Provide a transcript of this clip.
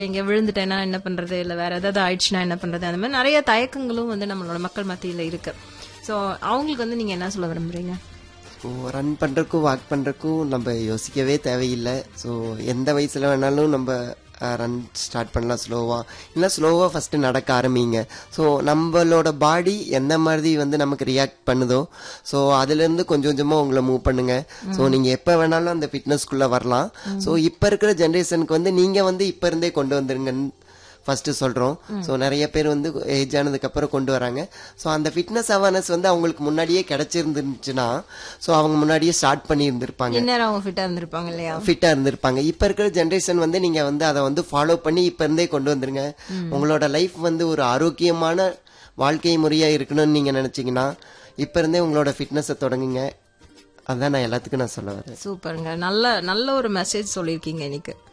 இங்க விழுந்துட்டேன்னா என்ன பண்றது இல்ல வேற ஏதாவது ஆயிடுச்சுன்னா என்ன பண்றது அந்த மாதிரி நிறைய தயக்கங்களும் வந்து நம்மளோட மக்கள் மத்தியில இருக்கு சோ அவங்களுக்கு வந்து நீங்க என்ன சொல்ல விரும்புறீங்க ஸோ ரன் பண்ணுறக்கும் வாக் பண்ணுறக்கும் நம்ம யோசிக்கவே தேவையில்லை ஸோ எந்த வயசில் வேணாலும் நம்ம ரன் ஸ்டார்ட் பண்ணலாம் ஸ்லோவாக இல்லை ஸ்லோவாக ஃபஸ்ட்டு நடக்க ஆரம்பிங்க ஸோ நம்மளோட பாடி எந்த மாதிரி வந்து நமக்கு ரியாக்ட் பண்ணுதோ ஸோ அதுலேருந்து கொஞ்சம் கொஞ்சமாக உங்களை மூவ் பண்ணுங்க ஸோ நீங்கள் எப்போ வேணாலும் அந்த ஃபிட்னஸ்க்குள்ளே வரலாம் ஸோ இப்போ இருக்கிற ஜென்ரேஷனுக்கு வந்து நீங்கள் வந்து இப்போ இருந்தே கொண்டு வந்துருங்கன்னு ஃபர்ஸ்ட் சொல்றோம் ஸோ நிறைய பேர் வந்து ஏஜ் ஆனதுக்கு அப்புறம் கொண்டு வராங்க ஸோ அந்த ஃபிட்னஸ் அவேர்னஸ் வந்து அவங்களுக்கு முன்னாடியே கிடைச்சிருந்துச்சுன்னா ஸோ அவங்க முன்னாடியே ஸ்டார்ட் பண்ணி இருந்திருப்பாங்க இந்நேரம் அவங்க ஃபிட்டா இருந்திருப்பாங்க இல்லையா ஃபிட்டா இருந்திருப்பாங்க இப்ப இருக்கிற ஜென்ரேஷன் வந்து நீங்க வந்து அதை வந்து ஃபாலோ பண்ணி இப்ப இருந்தே கொண்டு வந்துருங்க உங்களோட லைஃப் வந்து ஒரு ஆரோக்கியமான வாழ்க்கை முறையா இருக்கணும்னு நீங்க நினைச்சீங்கன்னா இப்ப இருந்தே உங்களோட ஃபிட்னஸை தொடங்குங்க அதான் நான் எல்லாத்துக்கும் நான் சொல்ல வரேன் சூப்பருங்க நல்ல நல்ல ஒரு மெசேஜ் சொல்லியிருக்கீங்க இன்னைக்கு